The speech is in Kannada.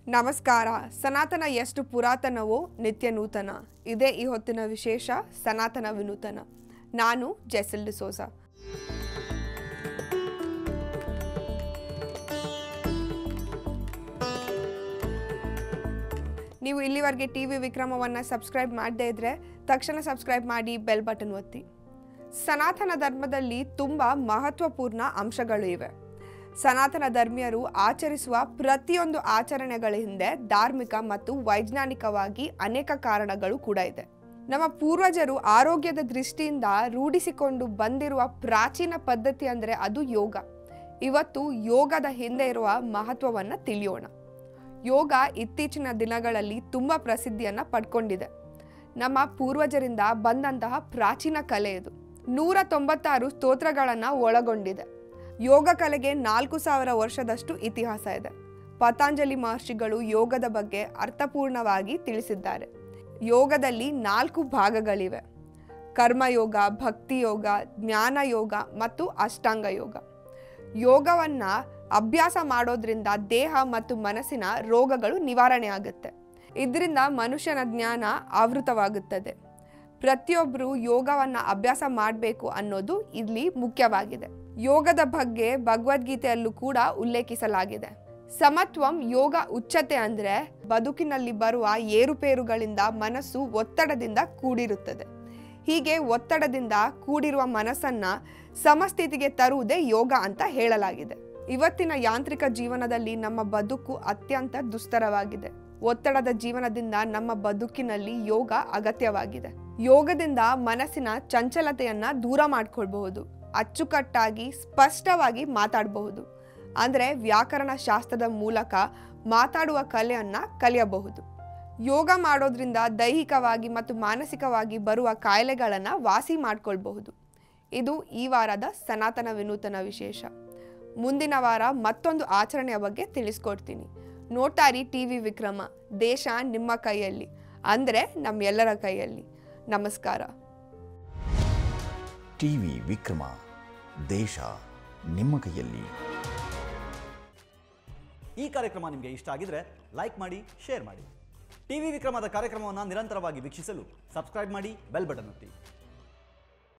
ನಮಸ್ಕಾರ ಸನಾತನ ಎಷ್ಟು ಪುರಾತನವೋ ನಿತ್ಯ ನೂತನ ಇದೇ ಈ ಹೊತ್ತಿನ ವಿಶೇಷ ಸನಾತನ ವಿನೂತನ ನಾನು ಜೆಸಿಲ್ ಡಿಸೋಜಾ ನೀವು ಇಲ್ಲಿವರೆಗೆ ಟಿ ವಿ ವಿಕ್ರಮವನ್ನು ಸಬ್ಸ್ಕ್ರೈಬ್ ಮಾಡದೇ ಇದ್ರೆ ತಕ್ಷಣ ಸಬ್ಸ್ಕ್ರೈಬ್ ಮಾಡಿ ಬೆಲ್ ಬಟನ್ ಒತ್ತಿ ಸನಾತನ ಧರ್ಮದಲ್ಲಿ ತುಂಬ ಮಹತ್ವಪೂರ್ಣ ಅಂಶಗಳು ಇವೆ ಸನಾತನ ಧರ್ಮೀಯರು ಆಚರಿಸುವ ಪ್ರತಿಯೊಂದು ಆಚರಣೆಗಳ ಹಿಂದೆ ಧಾರ್ಮಿಕ ಮತ್ತು ವೈಜ್ಞಾನಿಕವಾಗಿ ಅನೇಕ ಕಾರಣಗಳು ಕೂಡ ಇದೆ ನಮ್ಮ ಪೂರ್ವಜರು ಆರೋಗ್ಯದ ದೃಷ್ಟಿಯಿಂದ ರೂಢಿಸಿಕೊಂಡು ಬಂದಿರುವ ಪ್ರಾಚೀನ ಪದ್ಧತಿ ಅಂದರೆ ಅದು ಯೋಗ ಇವತ್ತು ಯೋಗದ ಹಿಂದೆ ಇರುವ ಮಹತ್ವವನ್ನು ತಿಳಿಯೋಣ ಯೋಗ ಇತ್ತೀಚಿನ ದಿನಗಳಲ್ಲಿ ತುಂಬ ಪ್ರಸಿದ್ಧಿಯನ್ನು ಪಡ್ಕೊಂಡಿದೆ ನಮ್ಮ ಪೂರ್ವಜರಿಂದ ಬಂದಂತಹ ಪ್ರಾಚೀನ ಕಲೆ ಇದು ನೂರ ತೊಂಬತ್ತಾರು ಸ್ತೋತ್ರಗಳನ್ನು ಒಳಗೊಂಡಿದೆ ಯೋಗ ಕಲೆಗೆ ನಾಲ್ಕು ಸಾವಿರ ವರ್ಷದಷ್ಟು ಇತಿಹಾಸ ಇದೆ ಪತಾಂಜಲಿ ಮಹರ್ಷಿಗಳು ಯೋಗದ ಬಗ್ಗೆ ಅರ್ಥಪೂರ್ಣವಾಗಿ ತಿಳಿಸಿದ್ದಾರೆ ಯೋಗದಲ್ಲಿ ನಾಲ್ಕು ಭಾಗಗಳಿವೆ ಕರ್ಮಯೋಗ ಭಕ್ತಿ ಯೋಗ ಜ್ಞಾನ ಯೋಗ ಮತ್ತು ಅಷ್ಟಾಂಗ ಯೋಗ ಯೋಗವನ್ನು ಅಭ್ಯಾಸ ಮಾಡೋದ್ರಿಂದ ದೇಹ ಮತ್ತು ಮನಸ್ಸಿನ ರೋಗಗಳು ನಿವಾರಣೆ ಆಗುತ್ತೆ ಇದರಿಂದ ಮನುಷ್ಯನ ಜ್ಞಾನ ಆವೃತವಾಗುತ್ತದೆ ಪ್ರತಿಯೊಬ್ಬರು ಯೋಗವನ್ನು ಅಭ್ಯಾಸ ಮಾಡಬೇಕು ಅನ್ನೋದು ಇಲ್ಲಿ ಮುಖ್ಯವಾಗಿದೆ ಯೋಗದ ಬಗ್ಗೆ ಭಗವದ್ಗೀತೆಯಲ್ಲೂ ಕೂಡ ಉಲ್ಲೇಖಿಸಲಾಗಿದೆ ಸಮತ್ವಂ ಯೋಗ ಉಚ್ಚತೆ ಅಂದರೆ ಬದುಕಿನಲ್ಲಿ ಬರುವ ಏರುಪೇರುಗಳಿಂದ ಮನಸ್ಸು ಒತ್ತಡದಿಂದ ಕೂಡಿರುತ್ತದೆ ಹೀಗೆ ಒತ್ತಡದಿಂದ ಕೂಡಿರುವ ಮನಸ್ಸನ್ನ ಸಮಸ್ಥಿತಿಗೆ ತರುವುದೇ ಯೋಗ ಅಂತ ಹೇಳಲಾಗಿದೆ ಇವತ್ತಿನ ಯಾಂತ್ರಿಕ ಜೀವನದಲ್ಲಿ ನಮ್ಮ ಬದುಕು ಅತ್ಯಂತ ದುಸ್ತರವಾಗಿದೆ ಒತ್ತಡದ ಜೀವನದಿಂದ ನಮ್ಮ ಬದುಕಿನಲ್ಲಿ ಯೋಗ ಅಗತ್ಯವಾಗಿದೆ ಯೋಗದಿಂದ ಮನಸ್ಸಿನ ಚಂಚಲತೆಯನ್ನ ದೂರ ಮಾಡ್ಕೊಳ್ಬಹುದು ಅಚ್ಚುಕಟ್ಟಾಗಿ ಸ್ಪಷ್ಟವಾಗಿ ಮಾತಾಡಬಹುದು ಅಂದರೆ ವ್ಯಾಕರಣ ಶಾಸ್ತ್ರದ ಮೂಲಕ ಮಾತಾಡುವ ಕಲೆಯನ್ನ ಕಲಿಯಬಹುದು ಯೋಗ ಮಾಡೋದ್ರಿಂದ ದೈಹಿಕವಾಗಿ ಮತ್ತು ಮಾನಸಿಕವಾಗಿ ಬರುವ ಕಾಯಿಲೆಗಳನ್ನು ವಾಸಿ ಮಾಡ್ಕೊಳ್ಬಹುದು ಇದು ಈ ವಾರದ ಸನಾತನ ವಿನೂತನ ವಿಶೇಷ ಮುಂದಿನ ವಾರ ಮತ್ತೊಂದು ಆಚರಣೆಯ ಬಗ್ಗೆ ತಿಳಿಸ್ಕೊಡ್ತೀನಿ ನೋಟಾರಿ ಟಿ ವಿ ವಿಕ್ರಮ ದೇಶ ನಿಮ್ಮ ಕೈಯಲ್ಲಿ ಅಂದರೆ ನಮ್ಮೆಲ್ಲರ ಕೈಯಲ್ಲಿ ನಮಸ್ಕಾರ ಟಿವಿ ವಿಕ್ರಮ ದೇಶ ನಿಮ್ಮ ಕೈಯಲ್ಲಿ ಈ ಕಾರ್ಯಕ್ರಮ ನಿಮಗೆ ಇಷ್ಟ ಆಗಿದ್ರೆ ಲೈಕ್ ಮಾಡಿ ಶೇರ್ ಮಾಡಿ ಟಿವಿ ವಿಕ್ರಮದ ಕಾರ್ಯಕ್ರಮವನ್ನು ನಿರಂತರವಾಗಿ ವೀಕ್ಷಿಸಲು ಸಬ್ಸ್ಕ್ರೈಬ್ ಮಾಡಿ ಬೆಲ್ ಬಟನ್ ಒತ್ತಿ